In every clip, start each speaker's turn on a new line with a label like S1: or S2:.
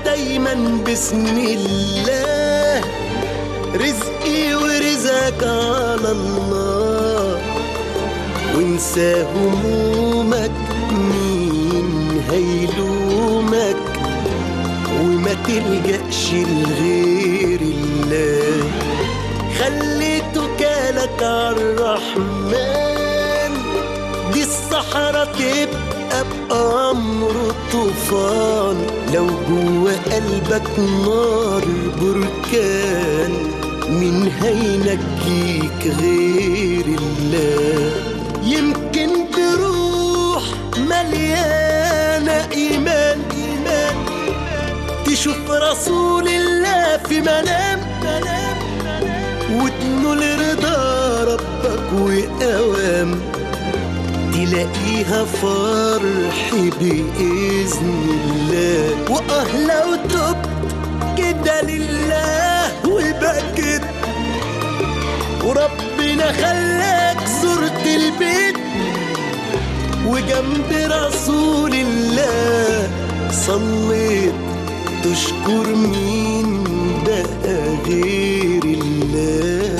S1: دايما بسم الله رزقي ورزقك على الله وانسى همومك مين هيلومك وما تلجأش لغير الله خلي توكالك عالرحمن دي الصحراء تبقى بأمر طوفان لو جوا قلبك نار بركان مين هينجيك غير الله يمكن تروح مليانة إيمان إيمان تشوف رسول الله في منام منام وتنول رضا ربك وأوام تلاقيها فرح بإذن الله وآه لو تبت كده لله وبكت وربنا خلاك زرت البيت وجنب رسول الله صليت تشكر مين بقى غير الله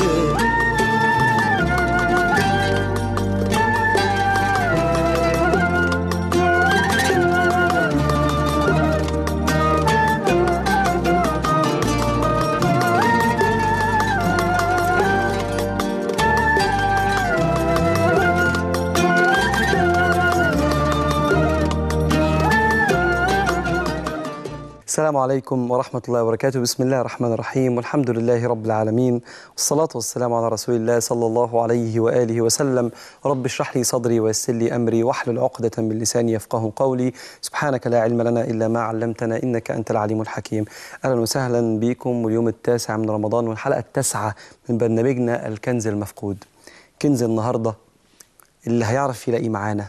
S2: السلام عليكم ورحمة الله وبركاته بسم الله الرحمن الرحيم والحمد لله رب العالمين والصلاة والسلام على رسول الله صلى الله عليه وآله وسلم رب اشرح لي صدري ويسر لي أمري واحلل عقدة من لساني يفقه قولي سبحانك لا علم لنا إلا ما علمتنا إنك أنت العليم الحكيم أهلا وسهلا بكم واليوم التاسع من رمضان والحلقة التاسعة من برنامجنا الكنز المفقود كنز النهاردة اللي هيعرف يلاقيه معانا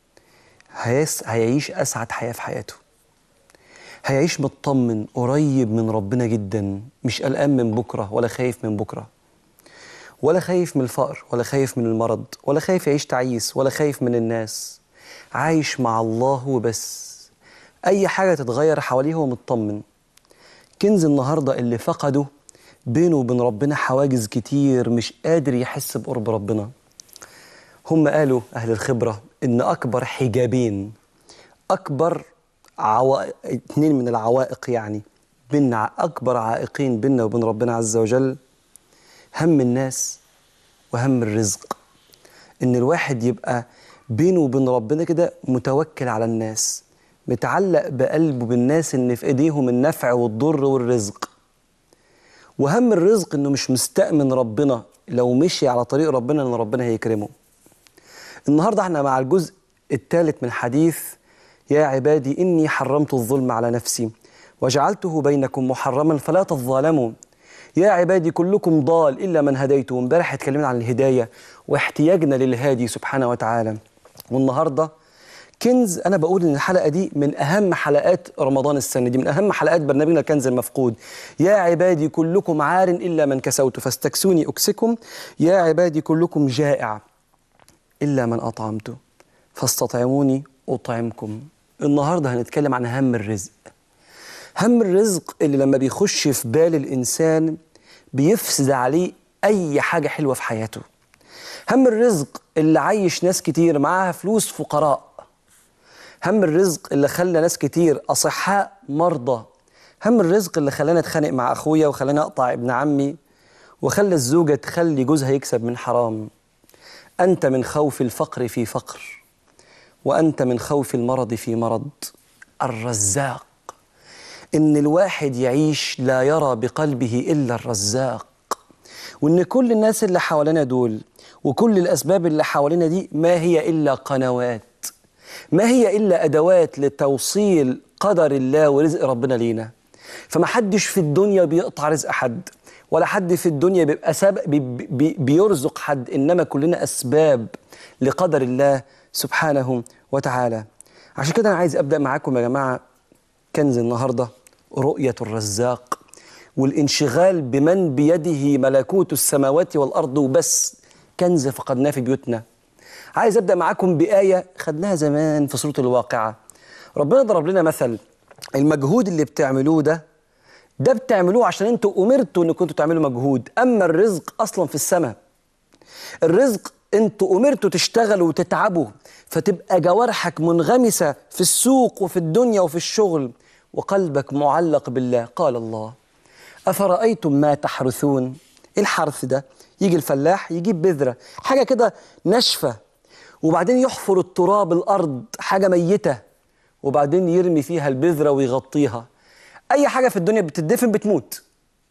S2: هيس هيعيش أسعد حياة في حياته هيعيش مطمن قريب من ربنا جدا مش قلقان من بكرة ولا خايف من بكرة ولا خايف من الفقر ولا خايف من المرض ولا خايف يعيش تعيس ولا خايف من الناس عايش مع الله وبس أي حاجة تتغير حواليه هو مطمن كنز النهاردة اللي فقده بينه وبين ربنا حواجز كتير مش قادر يحس بقرب ربنا هم قالوا أهل الخبرة إن أكبر حجابين أكبر عوائق اتنين من العوائق يعني بين ع- أكبر عائقين بيننا وبين ربنا عز وجل هم الناس وهم الرزق إن الواحد يبقى بينه وبين ربنا كده متوكل على الناس متعلق بقلبه بالناس إن في إيديهم النفع والضر والرزق وهم الرزق إنه مش مستأمن ربنا لو مشي على طريق ربنا إن ربنا هيكرمه النهارده احنا مع الجزء الثالث من حديث يا عبادي إني حرمت الظلم على نفسي وجعلته بينكم محرما فلا تظالموا يا عبادي كلكم ضال إلا من هديته امبارح اتكلمنا عن الهداية واحتياجنا للهادي سبحانه وتعالى والنهاردة كنز أنا بقول إن الحلقة دي من أهم حلقات رمضان السنة دي من أهم حلقات برنامجنا الكنز المفقود يا عبادي كلكم عار إلا من كسوت فاستكسوني أكسكم يا عبادي كلكم جائع إلا من أطعمته فاستطعموني أطعمكم النهاردة هنتكلم عن هم الرزق هم الرزق اللي لما بيخش في بال الإنسان بيفسد عليه أي حاجة حلوة في حياته هم الرزق اللي عايش ناس كتير معاها فلوس فقراء هم الرزق اللي خلى ناس كتير أصحاء مرضى هم الرزق اللي خلاني اتخانق مع أخويا وخلاني أقطع ابن عمي وخلى الزوجة تخلي جوزها يكسب من حرام أنت من خوف الفقر في فقر وأنت من خوف المرض في مرض الرزاق إن الواحد يعيش لا يرى بقلبه إلا الرزاق وإن كل الناس اللي حوالينا دول وكل الأسباب اللي حوالينا دي ما هي إلا قنوات ما هي إلا أدوات لتوصيل قدر الله ورزق ربنا لينا فما حدش في الدنيا بيقطع رزق حد ولا حد في الدنيا بيبقى سبب بي بي بيرزق حد إنما كلنا أسباب لقدر الله سبحانه وتعالى عشان كده أنا عايز أبدأ معاكم يا جماعة كنز النهاردة رؤية الرزاق والانشغال بمن بيده ملكوت السماوات والأرض وبس كنز فقدناه في بيوتنا عايز أبدأ معاكم بآية خدناها زمان في سورة الواقعة ربنا ضرب لنا مثل المجهود اللي بتعملوه ده ده بتعملوه عشان انتوا امرتوا ان كنتوا تعملوا مجهود اما الرزق اصلا في السماء الرزق انتوا امرتوا تشتغلوا وتتعبوا فتبقى جوارحك منغمسه في السوق وفي الدنيا وفي الشغل وقلبك معلق بالله قال الله افرايتم ما تحرثون ايه الحرث ده يجي الفلاح يجيب بذره حاجه كده ناشفه وبعدين يحفر التراب الارض حاجه ميته وبعدين يرمي فيها البذره ويغطيها اي حاجه في الدنيا بتدفن بتموت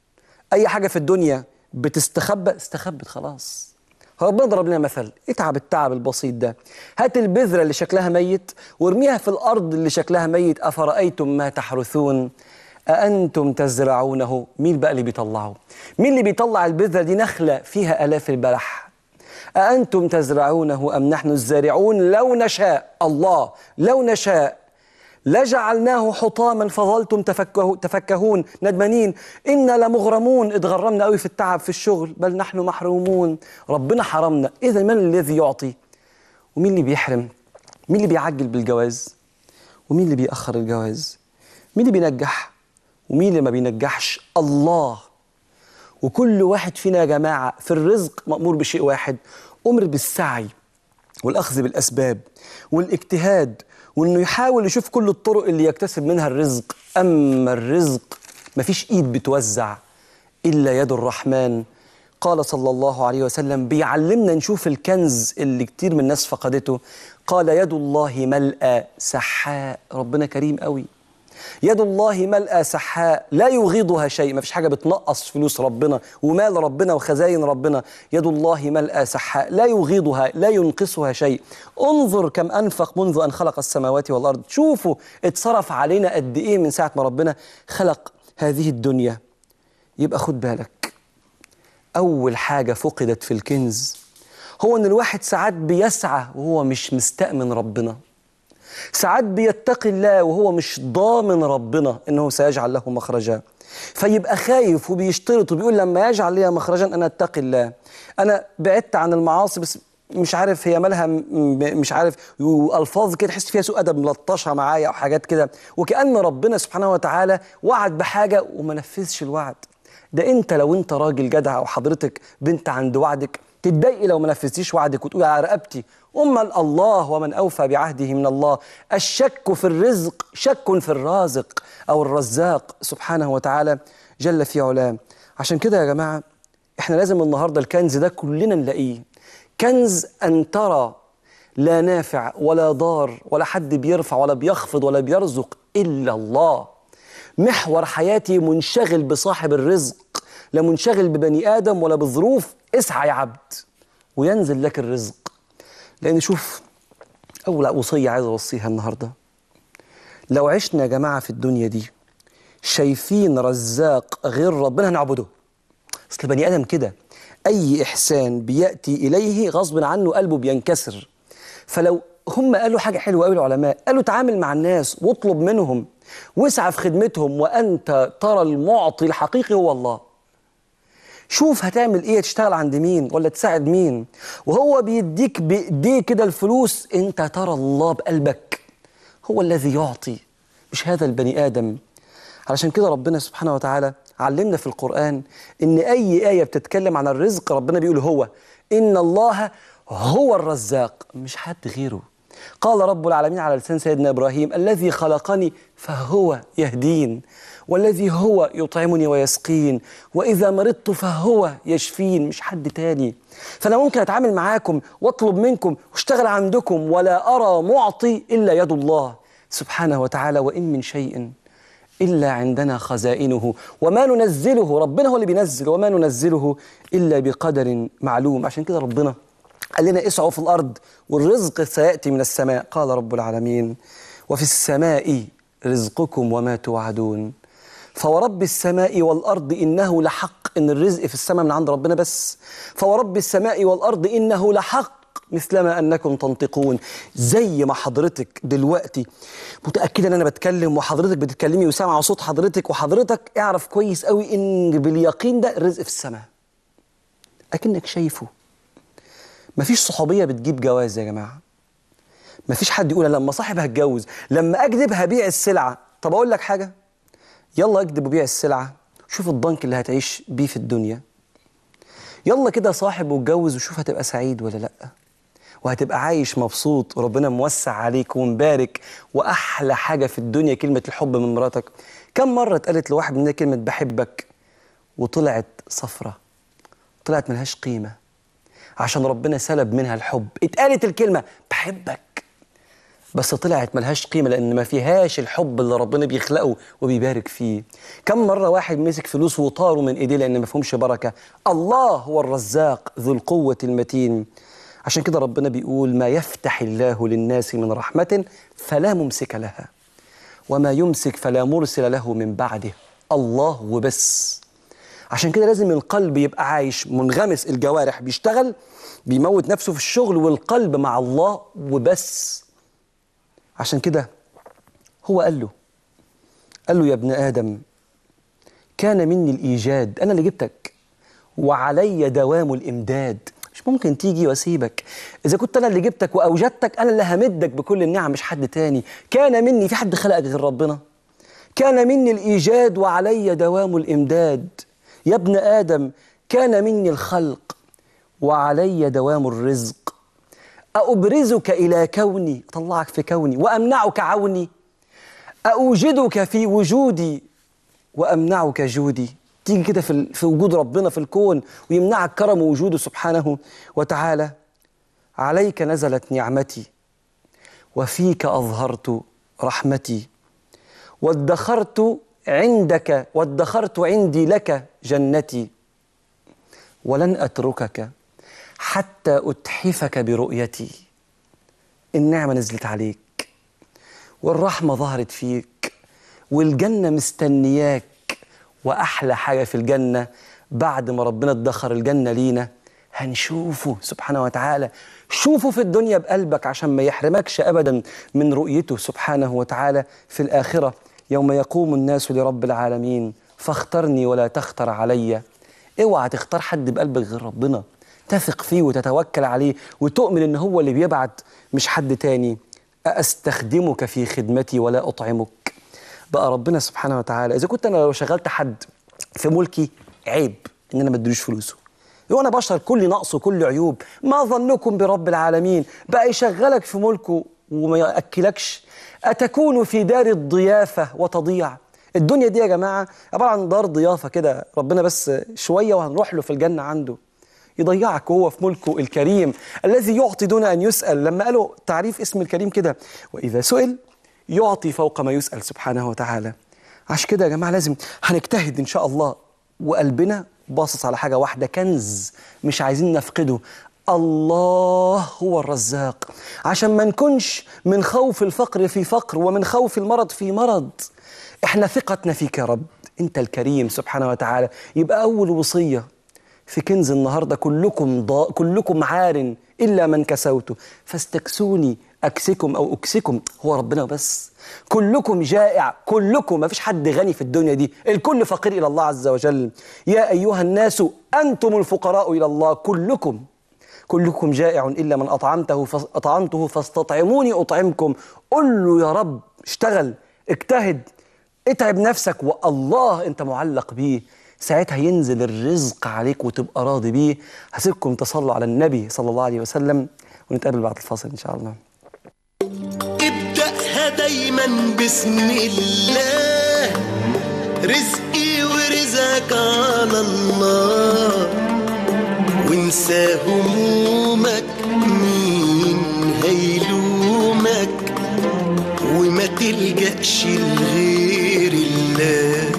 S2: اي حاجه في الدنيا بتستخبى استخبت خلاص ربنا ضرب لنا مثل اتعب التعب البسيط ده هات البذره اللي شكلها ميت وارميها في الارض اللي شكلها ميت افرايتم ما تحرثون أأنتم تزرعونه مين بقى اللي بيطلعه مين اللي بيطلع البذرة دي نخلة فيها آلاف البلح أأنتم تزرعونه أم نحن الزارعون لو نشاء الله لو نشاء لجعلناه حطاما فظلتم تفكه تفكهون ندمانين إنا لمغرمون اتغرمنا قوي في التعب في الشغل بل نحن محرومون ربنا حرمنا إذا من الذي يعطي ومين اللي بيحرم مين اللي بيعجل بالجواز ومين اللي بيأخر الجواز مين اللي بينجح ومين اللي ما بينجحش الله وكل واحد فينا يا جماعة في الرزق مأمور بشيء واحد أمر بالسعي والأخذ بالأسباب والاجتهاد وإنه يحاول يشوف كل الطرق اللي يكتسب منها الرزق أما الرزق مفيش إيد بتوزع إلا يد الرحمن قال صلى الله عليه وسلم بيعلمنا نشوف الكنز اللي كتير من الناس فقدته قال يد الله ملأى سحاء ربنا كريم قوي يد الله ملأى سحاء لا يغيضها شيء ما فيش حاجة بتنقص فلوس ربنا ومال ربنا وخزاين ربنا يد الله ملأى سحاء لا يغيضها لا ينقصها شيء انظر كم أنفق منذ أن خلق السماوات والأرض شوفوا اتصرف علينا قد إيه من ساعة ما ربنا خلق هذه الدنيا يبقى خد بالك أول حاجة فقدت في الكنز هو إن الواحد ساعات بيسعى وهو مش مستأمن ربنا ساعات بيتقي الله وهو مش ضامن ربنا انه سيجعل له مخرجا فيبقى خايف وبيشترط وبيقول لما يجعل لي مخرجا انا اتقي الله انا بعدت عن المعاصي بس مش عارف هي مالها م- مش عارف والفاظ كده تحس فيها سوء ادب ملطشه معايا او حاجات كده وكان ربنا سبحانه وتعالى وعد بحاجه وما نفذش الوعد ده انت لو انت راجل جدع او حضرتك بنت عند وعدك تتضايقي لو ما نفذتيش وعدك وتقولي على رقبتي أما الله ومن أوفى بعهده من الله الشك في الرزق شك في الرازق أو الرزاق سبحانه وتعالى جل في علاه عشان كده يا جماعة احنا لازم النهاردة الكنز ده كلنا نلاقيه كنز أن ترى لا نافع ولا ضار ولا حد بيرفع ولا بيخفض ولا بيرزق إلا الله محور حياتي منشغل بصاحب الرزق لا منشغل ببني آدم ولا بالظروف اسعى يا عبد وينزل لك الرزق لأن شوف أول وصية عايز أوصيها النهاردة لو عشنا يا جماعة في الدنيا دي شايفين رزاق غير ربنا هنعبده أصل البني آدم كده أي إحسان بيأتي إليه غصب عنه قلبه بينكسر فلو هم قالوا حاجة حلوة قوي العلماء قالوا تعامل مع الناس واطلب منهم واسعى في خدمتهم وأنت ترى المعطي الحقيقي هو الله شوف هتعمل ايه تشتغل عند مين ولا تساعد مين وهو بيديك بايديه كده الفلوس انت ترى الله بقلبك هو الذي يعطي مش هذا البني ادم علشان كده ربنا سبحانه وتعالى علمنا في القرآن إن أي آية بتتكلم عن الرزق ربنا بيقول هو إن الله هو الرزاق مش حد غيره قال رب العالمين على لسان سيدنا إبراهيم الذي خلقني فهو يهدين والذي هو يطعمني ويسقين وإذا مرضت فهو يشفين مش حد تاني فأنا ممكن أتعامل معاكم وأطلب منكم واشتغل عندكم ولا أرى معطي إلا يد الله سبحانه وتعالى وإن من شيء إلا عندنا خزائنه وما ننزله ربنا هو اللي بينزل وما ننزله إلا بقدر معلوم عشان كده ربنا قال لنا اسعوا في الأرض والرزق سيأتي من السماء قال رب العالمين وفي السماء رزقكم وما توعدون فورب السماء والأرض إنه لحق إن الرزق في السماء من عند ربنا بس فورب السماء والأرض إنه لحق مثلما أنكم تنطقون زي ما حضرتك دلوقتي متأكدة أن أنا بتكلم وحضرتك بتتكلمي وسامعة صوت حضرتك وحضرتك اعرف كويس قوي إن باليقين ده الرزق في السماء أكنك شايفه مفيش صحوبية بتجيب جواز يا جماعة مفيش حد يقول لما صاحب هتجوز لما أكذب هبيع السلعة طب اقول لك حاجه يلا اكدب وبيع السلعه شوف الضنك اللي هتعيش بيه في الدنيا يلا كده صاحب واتجوز وشوف هتبقى سعيد ولا لا وهتبقى عايش مبسوط وربنا موسع عليك ومبارك واحلى حاجه في الدنيا كلمه الحب من مراتك كم مره اتقالت لواحد مننا كلمه بحبك وطلعت صفرة طلعت ملهاش قيمه عشان ربنا سلب منها الحب اتقالت الكلمه بحبك بس طلعت ملهاش قيمة لأن ما فيهاش الحب اللي ربنا بيخلقه وبيبارك فيه كم مرة واحد مسك فلوس وطاروا من إيديه لأن ما فيهمش بركة الله هو الرزاق ذو القوة المتين عشان كده ربنا بيقول ما يفتح الله للناس من رحمة فلا ممسك لها وما يمسك فلا مرسل له من بعده الله وبس عشان كده لازم القلب يبقى عايش منغمس الجوارح بيشتغل بيموت نفسه في الشغل والقلب مع الله وبس عشان كده هو قال له قال له يا ابن آدم كان مني الإيجاد أنا اللي جبتك وعلي دوام الإمداد مش ممكن تيجي واسيبك اذا كنت انا اللي جبتك واوجدتك انا اللي همدك بكل النعم مش حد تاني كان مني في حد خلقك غير ربنا كان مني الايجاد وعلي دوام الامداد يا ابن ادم كان مني الخلق وعلي دوام الرزق أأبرزك إلى كوني أطلعك في كوني وأمنعك عوني أوجدك في وجودي وأمنعك جودي تيجي كده في, ال- في وجود ربنا في الكون ويمنعك كرم وجوده سبحانه وتعالى عليك نزلت نعمتي وفيك أظهرت رحمتي وادخرت عندك وادخرت عندي لك جنتي ولن أتركك حتى أتحفك برؤيتي النعمة نزلت عليك والرحمة ظهرت فيك والجنة مستنياك وأحلى حاجة في الجنة بعد ما ربنا ادخر الجنة لينا هنشوفه سبحانه وتعالى شوفه في الدنيا بقلبك عشان ما يحرمكش أبدا من رؤيته سبحانه وتعالى في الآخرة يوم يقوم الناس لرب العالمين فاخترني ولا تختر عليّ اوعى تختار حد بقلبك غير ربنا تثق فيه وتتوكل عليه وتؤمن ان هو اللي بيبعت مش حد تاني أستخدمك في خدمتي ولا أطعمك بقى ربنا سبحانه وتعالى إذا كنت أنا لو شغلت حد في ملكي عيب إن أنا ما اديلوش فلوسه وأنا بشر كل نقص وكل عيوب ما ظنكم برب العالمين بقى يشغلك في ملكه وما يأكلكش أتكون في دار الضيافة وتضيع الدنيا دي يا جماعة عبارة عن دار ضيافة كده ربنا بس شوية وهنروح له في الجنة عنده يضيعك وهو في ملكه الكريم الذي يعطي دون أن يسأل لما قالوا تعريف اسم الكريم كده وإذا سئل يعطي فوق ما يسأل سبحانه وتعالى عشان كده يا جماعة لازم هنجتهد إن شاء الله وقلبنا باصص على حاجة واحدة كنز مش عايزين نفقده الله هو الرزاق عشان ما نكونش من خوف الفقر في فقر ومن خوف المرض في مرض احنا ثقتنا فيك يا رب انت الكريم سبحانه وتعالى يبقى اول وصيه في كنز النهارده كلكم ضا... كلكم عار الا من كسوته فاستكسوني اكسكم او اكسكم هو ربنا بس كلكم جائع كلكم ما فيش حد غني في الدنيا دي الكل فقير الى الله عز وجل يا ايها الناس انتم الفقراء الى الله كلكم كلكم جائع الا من اطعمته فس... اطعمته فاستطعموني اطعمكم قل له يا رب اشتغل اجتهد اتعب نفسك والله انت معلق بيه ساعتها ينزل الرزق عليك وتبقى راضي بيه هسيبكم تصلوا على النبي صلى الله عليه وسلم ونتقابل بعد الفاصل ان شاء الله
S1: ابدأها دايما بسم الله رزقي ورزقك على الله وانسى همومك مين هيلومك وما تلجأش لغير الله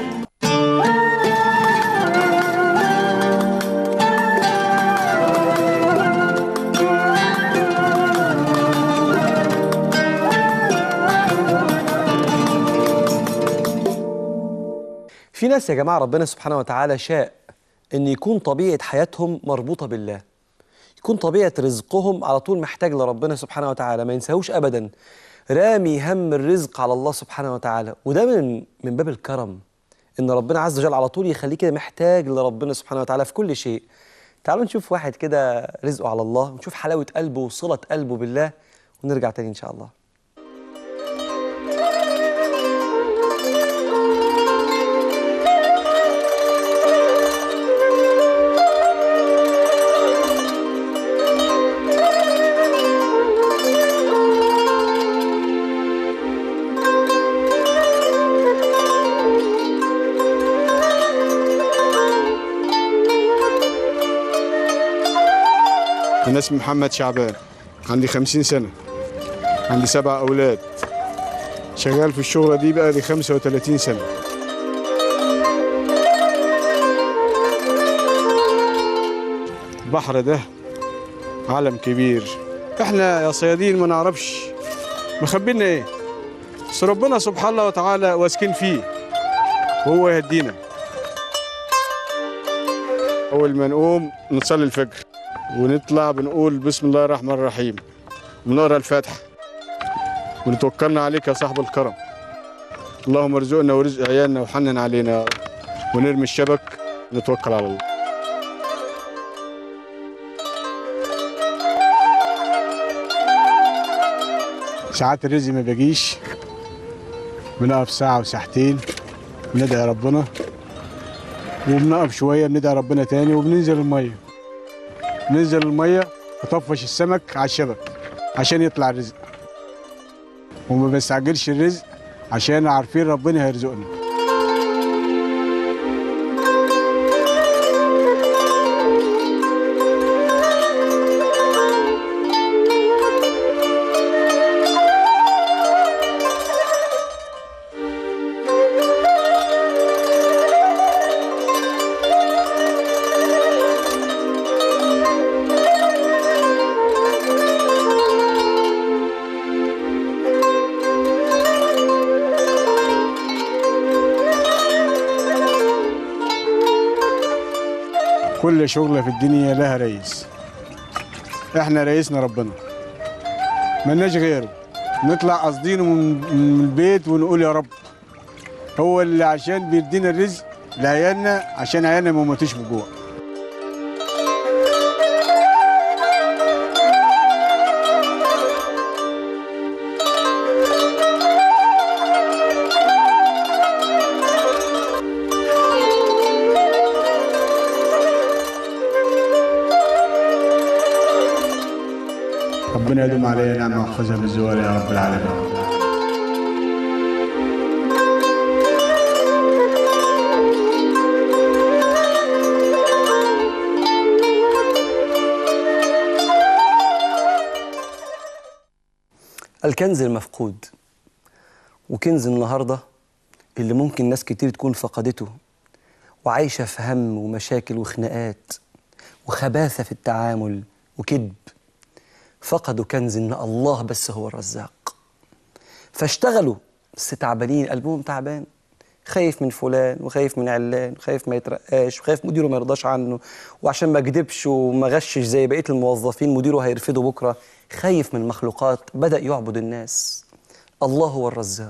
S2: في ناس يا جماعة ربنا سبحانه وتعالى شاء أن يكون طبيعة حياتهم مربوطة بالله يكون طبيعة رزقهم على طول محتاج لربنا سبحانه وتعالى ما ينساهوش أبدا رامي هم الرزق على الله سبحانه وتعالى وده من من باب الكرم إن ربنا عز وجل على طول يخليه كده محتاج لربنا سبحانه وتعالى في كل شيء تعالوا نشوف واحد كده رزقه على الله ونشوف حلاوة قلبه وصلة قلبه بالله ونرجع تاني إن شاء الله
S3: أنا اسمي محمد شعبان عندي خمسين سنة عندي سبع أولاد شغال في الشغلة دي بقى لي 35 سنة البحر ده عالم كبير احنا يا صيادين ما نعرفش مخبينا ايه بس ربنا سبحانه وتعالى واسكن فيه وهو يهدينا اول ما نقوم نصلي الفجر ونطلع بنقول بسم الله الرحمن الرحيم ونقرا الفاتحه ونتوكلنا عليك يا صاحب الكرم اللهم ارزقنا ورزق عيالنا وحنن علينا يا رب ونرمي الشبك ونتوكل على الله ساعات الرزق ما بيجيش بنقف ساعة وساعتين بندعي ربنا وبنقف شوية بندعي ربنا تاني وبننزل المية ننزل المية نطفش السمك على الشبك عشان يطلع الرزق وما بنستعجلش الرزق عشان عارفين ربنا هيرزقنا كل شغلة في الدنيا لها رئيس احنا رئيسنا ربنا ملناش غيره نطلع قاصدينه من من البيت ونقول يا رب هو اللي عشان بيدينا الرزق لعيالنا عشان عيالنا ما يموتوش بجوع ربنا يدوم علينا نعمة ويحفظها بالزوال يا رب العالمين
S2: الكنز المفقود وكنز النهارده اللي ممكن ناس كتير تكون فقدته وعايشه في هم ومشاكل وخناقات وخباثه في التعامل وكذب فقدوا كنز ان الله بس هو الرزاق فاشتغلوا بس تعبانين قلبهم تعبان خايف من فلان وخايف من علان وخايف ما يترقاش وخايف مديره ما يرضاش عنه وعشان ما كدبش وما غشش زي بقيه الموظفين مديره هيرفضه بكره خايف من المخلوقات بدا يعبد الناس الله هو الرزاق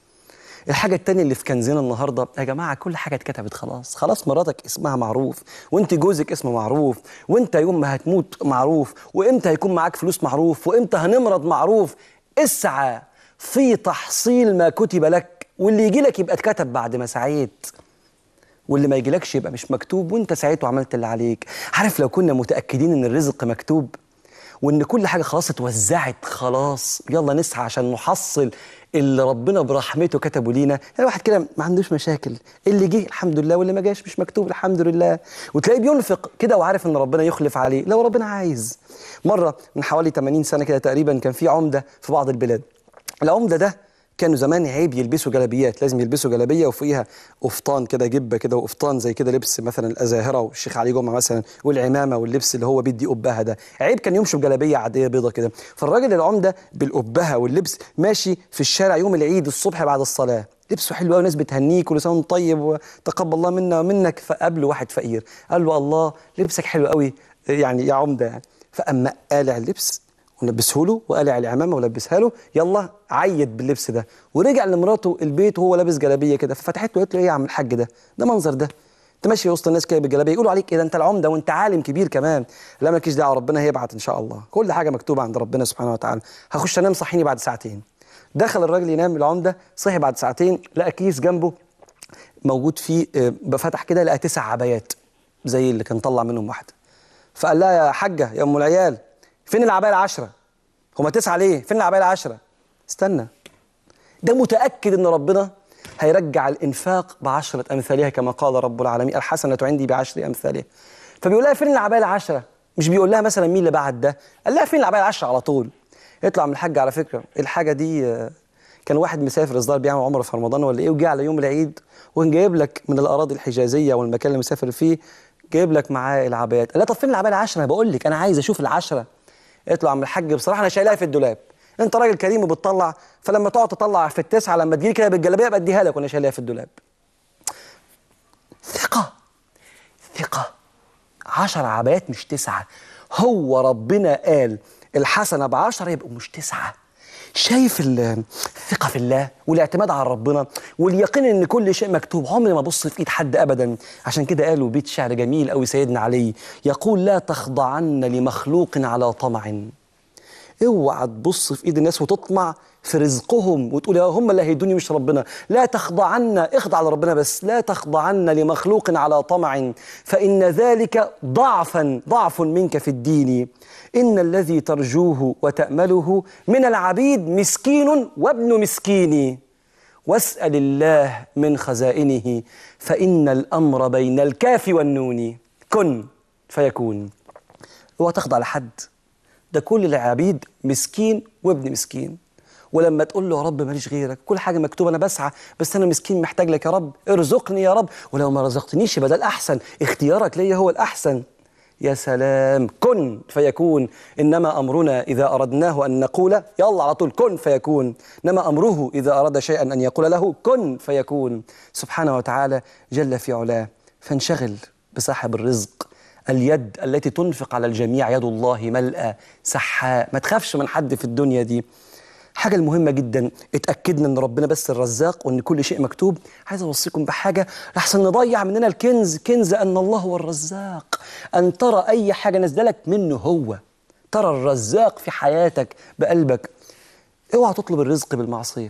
S2: الحاجة التانية اللي في كنزنا النهاردة يا جماعة كل حاجة اتكتبت خلاص خلاص مراتك اسمها معروف وانت جوزك اسمه معروف وانت يوم ما هتموت معروف وامتى هيكون معاك فلوس معروف وامتى هنمرض معروف اسعى في تحصيل ما كتب لك واللي يجي لك يبقى اتكتب بعد ما سعيت واللي ما يجيلكش يبقى مش مكتوب وانت سعيت وعملت اللي عليك عارف لو كنا متأكدين ان الرزق مكتوب وان كل حاجه خلاص اتوزعت خلاص يلا نسعى عشان نحصل اللي ربنا برحمته كتبه لينا يعني واحد كده ما عندوش مشاكل اللي جه الحمد لله واللي ما جاش مش مكتوب الحمد لله وتلاقيه بينفق كده وعارف ان ربنا يخلف عليه لو ربنا عايز مره من حوالي 80 سنه كده تقريبا كان في عمده في بعض البلاد العمده ده كانوا زمان عيب يلبسوا جلابيات لازم يلبسوا جلابيه وفوقيها قفطان كده جبه كده وقفطان زي كده لبس مثلا الازاهره والشيخ علي جمعه مثلا والعمامه واللبس اللي هو بيدي قبها ده عيب كان يمشوا بجلابيه عاديه بيضه كده فالراجل العمده بالقبها واللبس ماشي في الشارع يوم العيد الصبح بعد الصلاه لبسه حلو قوي ناس بتهنيه كل سنه وانت طيب وتقبل الله منا ومنك فقابله واحد فقير قال له الله لبسك حلو قوي يعني يا عمده يعني فاما قالع اللبس ولبسه له وقلع العمامه ولبسها له يلا عيد باللبس ده ورجع لمراته البيت وهو لابس جلابيه كده ففتحت له قالت له ايه يا عم الحاج ده ده منظر ده انت ماشي وسط الناس كده بالجلابيه يقولوا عليك ايه ده انت العمده وانت عالم كبير كمان لا مالكيش دعوه ربنا هيبعت ان شاء الله كل حاجه مكتوبه عند ربنا سبحانه وتعالى هخش انام صحيني بعد ساعتين دخل الراجل ينام العمده صحي بعد ساعتين لقى كيس جنبه موجود فيه آه، بفتح كده لقى تسع عبايات زي اللي كان طلع منهم واحده فقال لها يا حاجه يا ام العيال فين العبايه العشره هما تسعه ليه فين العبايه العشره استنى ده متاكد ان ربنا هيرجع الانفاق بعشره امثالها كما قال رب العالمين الحسنه عندي بعشر امثالها فبيقول لها فين العبايه العشره مش بيقول لها مثلا مين اللي بعت ده قال لها فين العبايه العشرة على طول يطلع من الحاج على فكره الحاجه دي آه، كان واحد مسافر اصدار بيعمل عمره في رمضان ولا ايه وجه على يوم العيد وكان جايب لك من الاراضي الحجازيه والمكان اللي مسافر فيه جايب لك معاه العبايات قال لها طب فين العبايه العشرة انا بقول لك انا عايز اشوف العشرة قالت له يا عم الحاج بصراحه انا شايلها في الدولاب انت راجل كريم وبتطلع فلما تقعد تطلع في التسعه لما تجيلي كده بالجلابيه بديها لك وانا شايلها في الدولاب ثقه ثقه عشر عبايات مش تسعة هو ربنا قال الحسنة بعشرة يبقوا مش تسعة شايف ال- الثقة في الله والاعتماد على ربنا واليقين ان كل شيء مكتوب عمري ما ابص في ايد حد ابدا عشان كده قالوا بيت شعر جميل قوي سيدنا علي يقول لا تخضعن لمخلوق على طمع اوعى تبص في ايد الناس وتطمع في رزقهم وتقول يا هم اللي هيدوني مش ربنا لا تخضعن اخضع لربنا بس لا تخضعن لمخلوق على طمع فإن ذلك ضعفا ضعف منك في الدين إن الذي ترجوه وتأمله من العبيد مسكين وابن مسكين واسأل الله من خزائنه فإن الأمر بين الكاف والنون كن فيكون اوعى تخضع لحد ده كل العبيد مسكين وابن مسكين ولما تقول له يا رب ماليش غيرك كل حاجه مكتوبه انا بسعى بس انا مسكين محتاج لك يا رب ارزقني يا رب ولو ما رزقتنيش يبقى ده الاحسن اختيارك ليا هو الاحسن يا سلام كن فيكون انما امرنا اذا اردناه ان نقول يلا على طول كن فيكون انما امره اذا اراد شيئا ان يقول له كن فيكون سبحانه وتعالى جل في علاه فانشغل بصاحب الرزق اليد التي تنفق على الجميع يد الله ملأى سحاء ما تخافش من حد في الدنيا دي حاجة المهمة جدا اتأكدنا ان ربنا بس الرزاق وان كل شيء مكتوب عايز اوصيكم بحاجة لحسن نضيع مننا الكنز كنز ان الله هو الرزاق ان ترى اي حاجة نزلك منه هو ترى الرزاق في حياتك بقلبك اوعى تطلب الرزق بالمعصية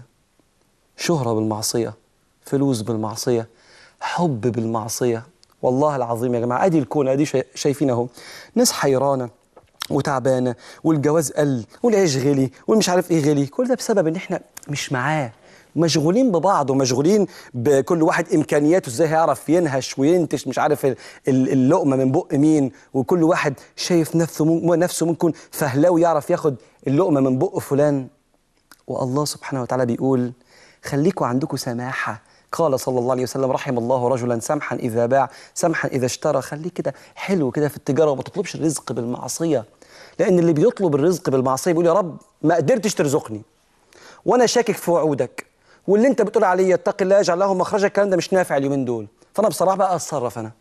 S2: شهرة بالمعصية فلوس بالمعصية حب بالمعصية والله العظيم يا جماعة ادي الكون ادي شاي- شايفين اهو ناس حيرانة وتعبانة والجواز قل والعيش غلي والمش عارف ايه غلي كل ده بسبب ان احنا مش معاه مشغولين ببعض ومشغولين بكل واحد امكانياته ازاي هيعرف ينهش وينتش مش عارف ال- ال- اللقمه من بق مين وكل واحد شايف نفسه مم- نفسه ممكن فهلاوي يعرف ياخد اللقمه من بق فلان والله سبحانه وتعالى بيقول خليكوا عندكم سماحة قال صلى الله عليه وسلم رحم الله رجلا سمحا إذا باع سمحا إذا اشترى خليك كده حلو كده في التجارة وما تطلبش الرزق بالمعصية لأن اللي بيطلب الرزق بالمعصية بيقول يا رب ما قدرتش ترزقني وأنا شاكك في وعودك واللي أنت بتقول عليه يتقي الله يجعل له مخرجا الكلام ده مش نافع اليومين دول فأنا بصراحة بقى أتصرف أنا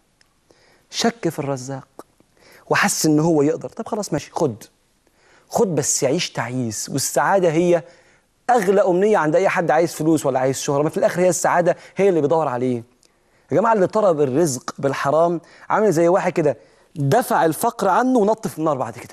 S2: شك في الرزاق وحس إن هو يقدر طب خلاص ماشي خد خد بس عيش تعيس والسعادة هي أغلى أمنية عند أي حد عايز فلوس ولا عايز شهرة ما في الآخر هي السعادة هي اللي بيدور عليه يا جماعة اللي طلب الرزق بالحرام عامل زي واحد كده دفع الفقر عنه ونط في النار بعد كده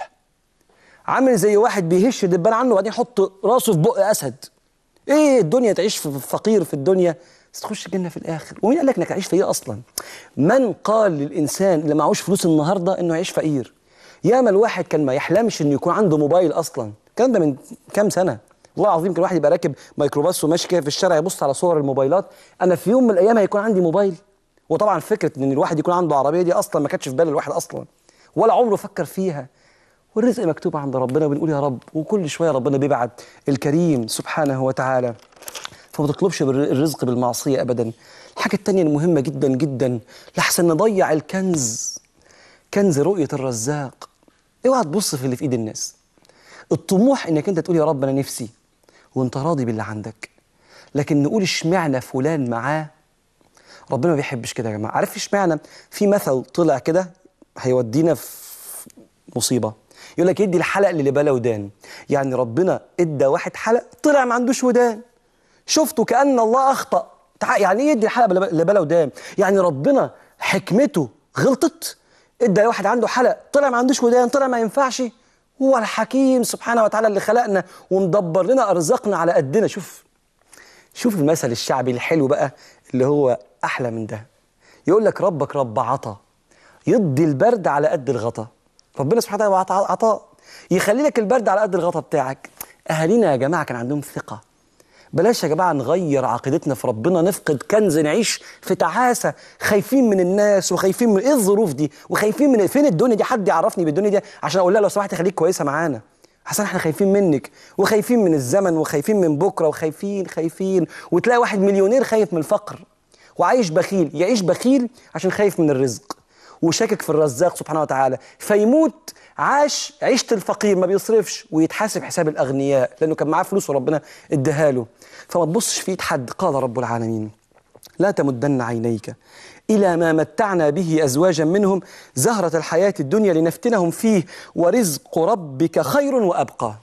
S2: عامل زي واحد بيهش دبان عنه وبعدين يحط راسه في بق أسد إيه الدنيا تعيش في فقير في الدنيا بس تخش الجنة في الآخر ومين قال لك إنك تعيش فقير أصلا من قال للإنسان اللي معهوش فلوس النهاردة إنه يعيش فقير ياما الواحد كان ما يحلمش إنه يكون عنده موبايل أصلا الكلام ده من كام سنة والله العظيم كان واحد يبقى راكب ميكروباص وماشي كده في الشارع يبص على صور الموبايلات انا في يوم من الايام هيكون عندي موبايل وطبعا فكره ان الواحد يكون عنده عربيه دي اصلا ما كانتش في بال الواحد اصلا ولا عمره فكر فيها والرزق مكتوب عند ربنا وبنقول يا رب وكل شويه ربنا بيبعت الكريم سبحانه وتعالى فما تطلبش بالر- الرزق بالمعصيه ابدا الحاجه التانية المهمه جدا جدا لحسن نضيع الكنز كنز رؤيه الرزاق اوعى تبص في اللي في ايد الناس الطموح انك انت تقول يا رب انا نفسي وانت راضي باللي عندك لكن نقول اشمعنى فلان معاه ربنا ما بيحبش كده يا جماعه عارف اشمعنى في مثل طلع كده هيودينا في مصيبه يقول لك يدي الحلق للي بلا ودان يعني ربنا ادى واحد حلق طلع ما عندوش ودان شفته كأن الله أخطأ تع- يعني ايه يدي الحلق بلا- اللي بلا ودان يعني ربنا حكمته غلطت ادى واحد عنده حلق طلع ما عندوش ودان طلع ما ينفعش هو الحكيم سبحانه وتعالى اللي خلقنا ومدبر لنا ارزاقنا على قدنا شوف شوف المثل الشعبي الحلو بقى اللي هو احلى من ده يقول لك ربك رب عطا يدي البرد على قد الغطا ربنا سبحانه وتعالى عطا- عطاء يخلي لك البرد على قد الغطا بتاعك اهالينا يا جماعه كان عندهم ثقه بلاش يا جماعه نغير عقيدتنا في ربنا نفقد كنز نعيش في تعاسه خايفين من الناس وخايفين من ايه الظروف دي وخايفين من فين الدنيا دي حد يعرفني بالدنيا دي عشان اقول لها لو سمحتي خليك كويسه معانا عشان احنا خايفين منك وخايفين من الزمن وخايفين من بكره وخايفين خايفين وتلاقي واحد مليونير خايف من الفقر وعايش بخيل يعيش بخيل عشان خايف من الرزق وشاكك في الرزاق سبحانه وتعالى فيموت عاش عيشة الفقير ما بيصرفش ويتحاسب حساب الأغنياء لأنه كان معاه فلوس وربنا اداها له فما تبصش في ايد حد قال رب العالمين لا تمدن عينيك إلى ما متعنا به أزواجا منهم زهرة الحياة الدنيا لنفتنهم فيه ورزق ربك خير وأبقى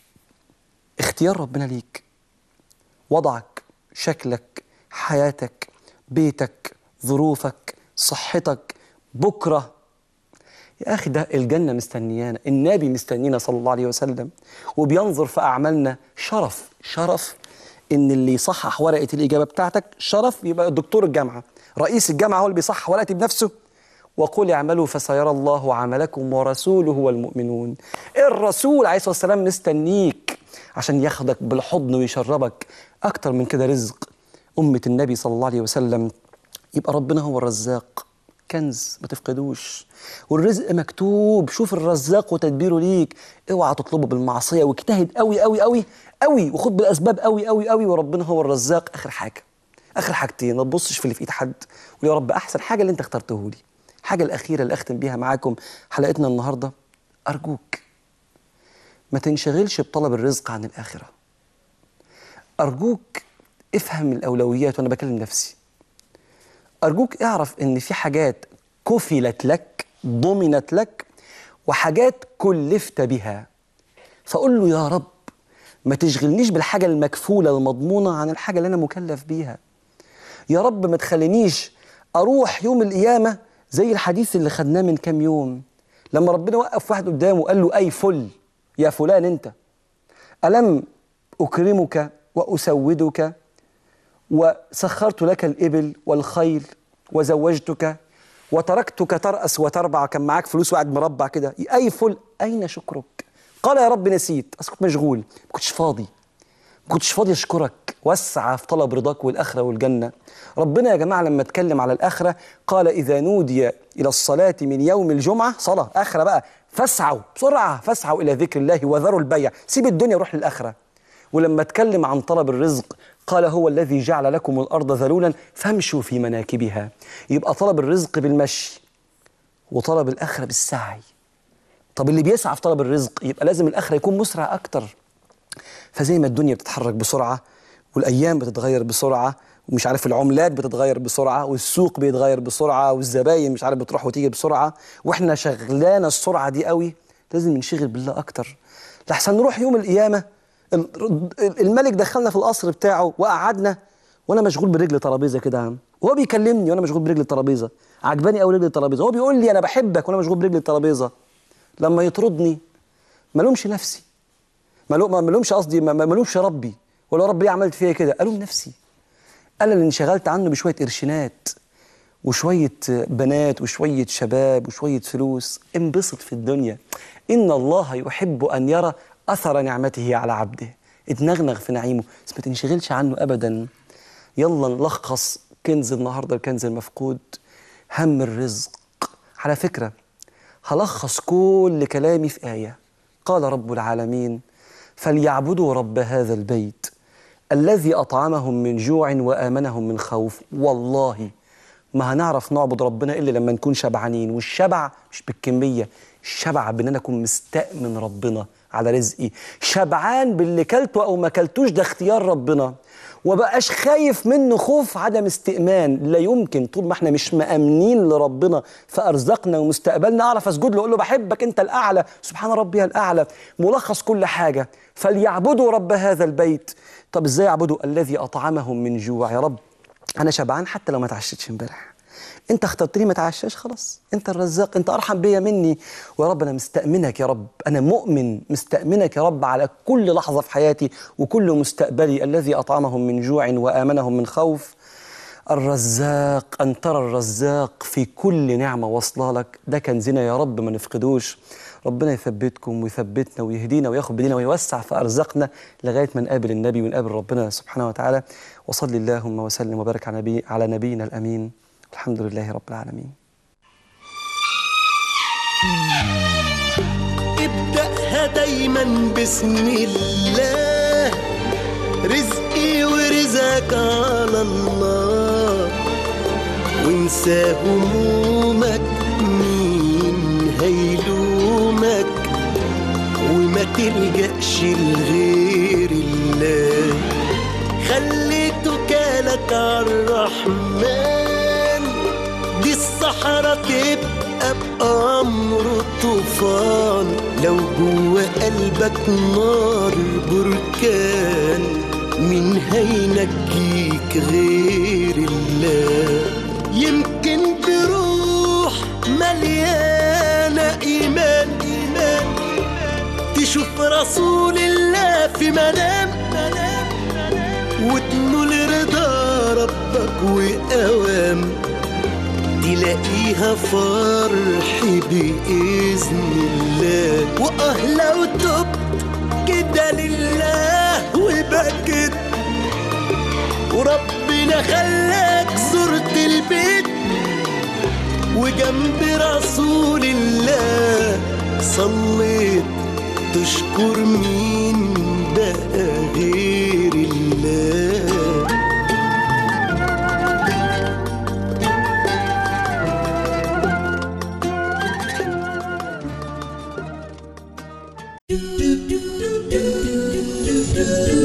S2: اختيار ربنا ليك وضعك شكلك حياتك بيتك ظروفك صحتك بكرة يا أخي ده الجنة مستنيانا النبي مستنينا صلى الله عليه وسلم وبينظر في أعمالنا شرف شرف إن اللي يصحح ورقة الإجابة بتاعتك شرف يبقى دكتور الجامعة رئيس الجامعة هو اللي بيصحح ورقتي بنفسه وقل اعملوا فسيرى الله عملكم ورسوله والمؤمنون الرسول عليه الصلاة والسلام مستنيك عشان ياخدك بالحضن ويشربك أكتر من كده رزق أمة النبي صلى الله عليه وسلم يبقى ربنا هو الرزاق كنز ما تفقدوش والرزق مكتوب شوف الرزاق وتدبيره ليك اوعى تطلبه بالمعصيه واجتهد قوي قوي قوي قوي وخد بالاسباب قوي قوي قوي وربنا هو الرزاق اخر حاجه اخر حاجتين ما تبصش في اللي في ايد حد ويا رب احسن حاجه اللي انت اخترته لي الحاجه الاخيره اللي اختم بيها معاكم حلقتنا النهارده ارجوك ما تنشغلش بطلب الرزق عن الاخره ارجوك افهم الاولويات وانا بكلم نفسي أرجوك اعرف إن في حاجات كفلت لك ضمنت لك وحاجات كلفت بها فقول له يا رب ما تشغلنيش بالحاجة المكفولة المضمونة عن الحاجة اللي أنا مكلف بيها يا رب ما تخلينيش أروح يوم القيامة زي الحديث اللي خدناه من كام يوم لما ربنا وقف واحد قدامه وقال له أي فل يا فلان أنت ألم أكرمك وأسودك وسخرت لك الإبل والخيل وزوجتك وتركتك ترأس وتربع كان معاك فلوس وقاعد مربع كده أي فل أين شكرك قال يا رب نسيت أصل كنت مشغول ما كنتش فاضي ما كنتش فاضي أشكرك واسعى في طلب رضاك والآخرة والجنة ربنا يا جماعة لما اتكلم على الآخرة قال إذا نودي إلى الصلاة من يوم الجمعة صلاة آخرة بقى فاسعوا بسرعة فاسعوا إلى ذكر الله وذروا البيع سيب الدنيا روح للآخرة ولما اتكلم عن طلب الرزق قال هو الذي جعل لكم الأرض ذلولا فامشوا في مناكبها يبقى طلب الرزق بالمشي وطلب الآخرة بالسعي طب اللي بيسعى في طلب الرزق يبقى لازم الآخرة يكون مسرع أكتر فزي ما الدنيا بتتحرك بسرعة والأيام بتتغير بسرعة ومش عارف العملات بتتغير بسرعة والسوق بيتغير بسرعة والزباين مش عارف بتروح وتيجي بسرعة واحنا شغلانة السرعة دي قوي لازم ننشغل بالله أكتر لحسن نروح يوم القيامة الملك دخلنا في القصر بتاعه وقعدنا وانا مشغول برجل ترابيزه كده يا عم وهو بيكلمني وانا مشغول برجل الترابيزه عجباني قوي رجل الترابيزه هو بيقول لي انا بحبك وانا مشغول برجل الترابيزه لما يطردني ما لومش نفسي ما لومش قصدي ما لومش ربي ولا ربي ليه عملت فيا كده الوم نفسي انا اللي انشغلت عنه بشويه قرشينات وشويه بنات وشويه شباب وشويه فلوس انبسط في الدنيا ان الله يحب ان يرى أثر نعمته على عبده اتنغنغ في نعيمه بس ما تنشغلش عنه أبدا يلا نلخص كنز النهاردة الكنز المفقود هم الرزق على فكرة هلخص كل كلامي في آية قال رب العالمين فليعبدوا رب هذا البيت الذي أطعمهم من جوع وآمنهم من خوف والله ما هنعرف نعبد ربنا إلا لما نكون شبعانين والشبع مش بالكمية الشبع بأن أنا أكون مستأمن ربنا على رزقي شبعان باللي كلته او ما كلتوش ده اختيار ربنا وبقاش خايف منه خوف عدم استئمان لا يمكن طول ما احنا مش مأمنين لربنا في ارزاقنا ومستقبلنا اعرف اسجد له اقول له بحبك انت الاعلى سبحان ربي الاعلى ملخص كل حاجه فليعبدوا رب هذا البيت طب ازاي يعبدوا الذي اطعمهم من جوع يا رب انا شبعان حتى لو ما اتعشتش امبارح انت اخترتني ما تعشاش خلاص انت الرزاق انت ارحم بيا مني ويا رب انا مستأمنك يا رب انا مؤمن مستأمنك يا رب على كل لحظة في حياتي وكل مستقبلي الذي اطعمهم من جوع وامنهم من خوف الرزاق أن ترى الرزاق في كل نعمة واصلة لك ده كنزنا يا رب ما نفقدوش ربنا يثبتكم ويثبتنا ويهدينا وياخد بدينا ويوسع في أرزاقنا لغاية ما نقابل النبي ونقابل ربنا سبحانه وتعالى وصلي اللهم وسلم وبارك على, نبي على نبينا الأمين الحمد لله رب العالمين
S1: ابدأها دايما بسم الله رزقي ورزقك على الله وانسى همومك مين هيلومك وما تلجأش لغير الله خلي توكالك عالرحمن دي الصحراء تبقى بأمر طوفان لو جوا قلبك نار بركان مين هينجيك غير الله يمكن بروح مليانة إيمان إيمان تشوف رسول الله في منام وتنول رضا ربك وأوام تلاقيها فرح بإذن الله وآه لو تبت كده لله وبكت وربنا خلاك زرت البيت وجنب رسول الله صليت تشكر مين بقى غير الله do do do do do do do